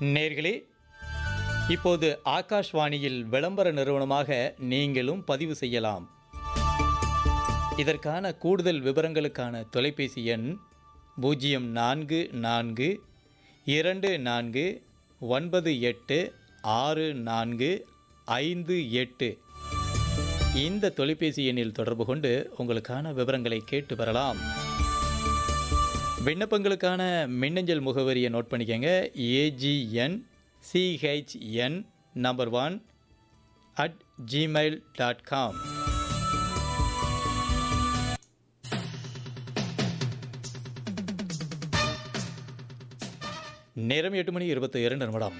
நேர்களே இப்போது ஆகாஷ்வாணியில் விளம்பர நிறுவனமாக நீங்களும் பதிவு செய்யலாம் இதற்கான கூடுதல் விவரங்களுக்கான தொலைபேசி எண் பூஜ்ஜியம் நான்கு நான்கு இரண்டு நான்கு ஒன்பது எட்டு ஆறு நான்கு ஐந்து எட்டு இந்த தொலைபேசி எண்ணில் தொடர்பு கொண்டு உங்களுக்கான விவரங்களை கேட்டு பெறலாம் விண்ணப்பங்களுக்கான மின்னஞ்சல் முகவரியை நோட் பண்ணிக்கங்க AGN CHN number one at Gmail dot com நேரம் எட்டு மணி இருபத்தி இரண்டு நிமிடம்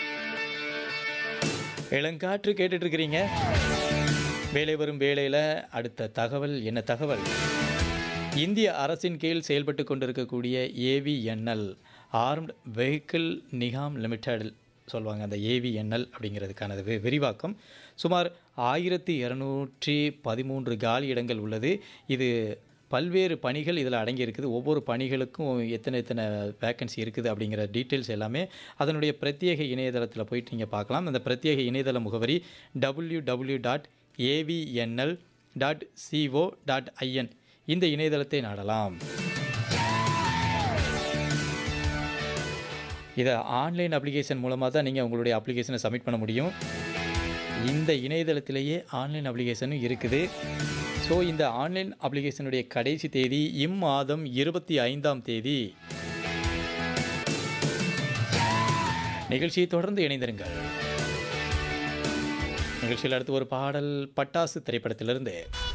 இளங்காற்று கேட்டுட்டு இருக்கிறீங்க வேலை வரும் வேலையில் அடுத்த தகவல் என்ன தகவல் இந்திய அரசின் கீழ் செயல்பட்டு கொண்டிருக்கக்கூடிய AVNL armed vehicle Nigam limited சொல்லுவாங்க அந்த ஏவிஎன்எல் அப்படிங்கிறதுக்கான வி- விரிவாக்கம் சுமார் ஆயிரத்தி இரநூற்றி பதிமூன்று காலி இடங்கள் உள்ளது இது பல்வேறு பணிகள் இதில் அடங்கியிருக்குது ஒவ்வொரு பணிகளுக்கும் எத்தனை எத்தனை வேக்கன்சி இருக்குது அப்படிங்கிற டீட்டெயில்ஸ் எல்லாமே அதனுடைய பிரத்யேக இணையதளத்தில் போயிட்டு நீங்கள் பார்க்கலாம் அந்த பிரத்யேக இணையதள முகவரி W W dot AVNL dot CO dot IN இந்த இணையதளத்தை நாடலாம் இதை ஆன்லைன் அப்ளிகேஷன் மூலமாக தான் நீங்கள் உங்களுடைய அப்ளிகேஷனை சப்மிட் பண்ண முடியும் இந்த இணையதளத்திலேயே ஆன்லைன் அப்ளிகேஷனும் இருக்குது ஸோ இந்த ஆன்லைன் அப்ளிகேஷனுடைய கடைசி தேதி இம்மாதம் இருபத்தி ஐந்தாம் தேதி நிகழ்ச்சியை தொடர்ந்து இணைந்திருங்கள் நிகழ்ச்சியில் அடுத்து ஒரு பாடல் பட்டாசு திரைப்படத்திலிருந்து